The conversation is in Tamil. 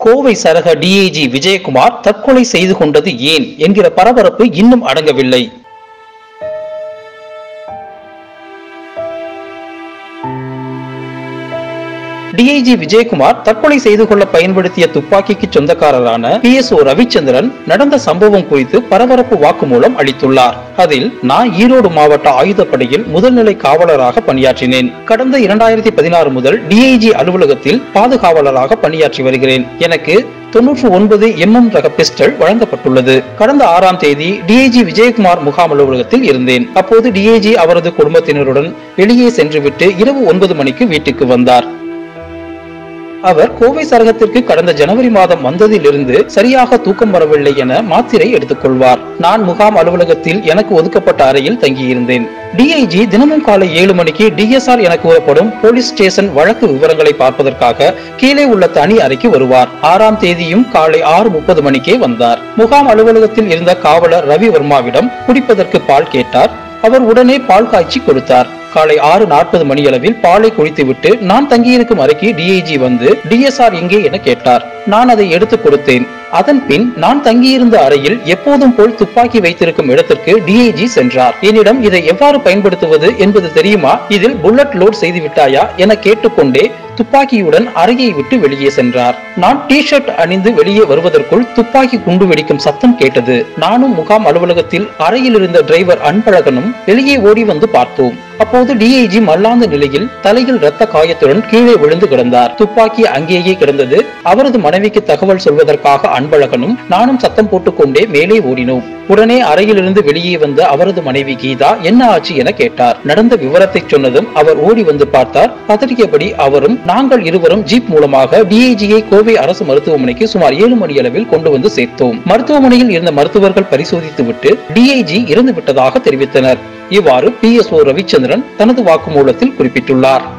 கோவை சரக டிஐஜி விஜயகுமார் தற்கொலை செய்து கொண்டது ஏன் என்கிற பரபரப்பு இன்னும் அடங்கவில்லை டிஐஜி விஜயகுமார் தற்கொலை செய்து கொள்ள பயன்படுத்திய துப்பாக்கிக்கு சொந்தக்காரரான பி எஸ் ஓ ரவிச்சந்திரன் நடந்த சம்பவம் குறித்து பரபரப்பு வாக்குமூலம் அளித்துள்ளார் அதில் நான் ஈரோடு மாவட்ட ஆயுதப்படையில் முதல்நிலை காவலராக பணியாற்றினேன் கடந்த இரண்டாயிரத்தி பதினாறு முதல் டிஐஜி அலுவலகத்தில் பாதுகாவலராக பணியாற்றி வருகிறேன் எனக்கு தொன்னூற்று ஒன்பது எம்எம் ரக பிஸ்டல் வழங்கப்பட்டுள்ளது கடந்த ஆறாம் தேதி டிஐஜி விஜயகுமார் முகாம் அலுவலகத்தில் இருந்தேன் அப்போது டிஐஜி அவரது குடும்பத்தினருடன் வெளியே சென்றுவிட்டு இரவு ஒன்பது மணிக்கு வீட்டுக்கு வந்தார் அவர் கோவை சரகத்திற்கு கடந்த ஜனவரி மாதம் வந்ததிலிருந்து சரியாக தூக்கம் வரவில்லை என மாத்திரை எடுத்துக்கொள்வார் நான் முகாம் அலுவலகத்தில் எனக்கு ஒதுக்கப்பட்ட அறையில் தங்கியிருந்தேன் டிஐஜி தினமும் காலை ஏழு மணிக்கு டிஎஸ்ஆர் என கூறப்படும் போலீஸ் ஸ்டேஷன் வழக்கு விவரங்களை பார்ப்பதற்காக கீழே உள்ள தனி அறைக்கு வருவார் ஆறாம் தேதியும் காலை ஆறு முப்பது மணிக்கே வந்தார் முகாம் அலுவலகத்தில் இருந்த காவலர் ரவி வர்மாவிடம் குடிப்பதற்கு பால் கேட்டார் அவர் உடனே பால் காய்ச்சி கொடுத்தார் காலை ஆறு நாற்பது மணியளவில் பாலை குடித்துவிட்டு நான் தங்கியிருக்கும் அறைக்கு டிஐஜி வந்து டிஎஸ்ஆர் எங்கே என கேட்டார் நான் அதை எடுத்து கொடுத்தேன் அதன் பின் நான் தங்கியிருந்த அறையில் எப்போதும் போல் துப்பாக்கி வைத்திருக்கும் இடத்திற்கு டிஐஜி சென்றார் என்னிடம் இதை எவ்வாறு பயன்படுத்துவது என்பது தெரியுமா இதில் புல்லட் லோட் செய்து விட்டாயா என கேட்டுக்கொண்டே துப்பாக்கியுடன் அறையை விட்டு வெளியே சென்றார் நான் டி ஷர்ட் அணிந்து வெளியே வருவதற்குள் துப்பாக்கி குண்டு வெடிக்கும் சத்தம் கேட்டது நானும் முகாம் அலுவலகத்தில் அறையில் இருந்த டிரைவர் அன்பழகனும் வெளியே ஓடி வந்து பார்த்தோம் அப்போது டிஐஜி மல்லாந்த நிலையில் தலையில் ரத்த காயத்துடன் கீழே விழுந்து கிடந்தார் துப்பாக்கி அங்கேயே கிடந்தது அவரது மனைவிக்கு தகவல் சொல்வதற்காக அன்பழகனும் நானும் சத்தம் போட்டுக்கொண்டே மேலே ஓடினோம் உடனே அறையிலிருந்து வெளியே வந்த அவரது மனைவி கீதா என்ன ஆச்சு என கேட்டார் நடந்த விவரத்தை சொன்னதும் அவர் ஓடி வந்து பார்த்தார் பதறியபடி அவரும் நாங்கள் இருவரும் ஜீப் மூலமாக டிஐஜியை கோவை அரசு மருத்துவமனைக்கு சுமார் ஏழு மணி அளவில் கொண்டு வந்து சேர்த்தோம் மருத்துவமனையில் இருந்த மருத்துவர்கள் பரிசோதித்துவிட்டு டிஐஜி இறந்து விட்டதாக தெரிவித்தனர் இவ்வாறு பி எஸ் ஓ ரவிச்சந்திரன் தனது வாக்குமூலத்தில் குறிப்பிட்டுள்ளார்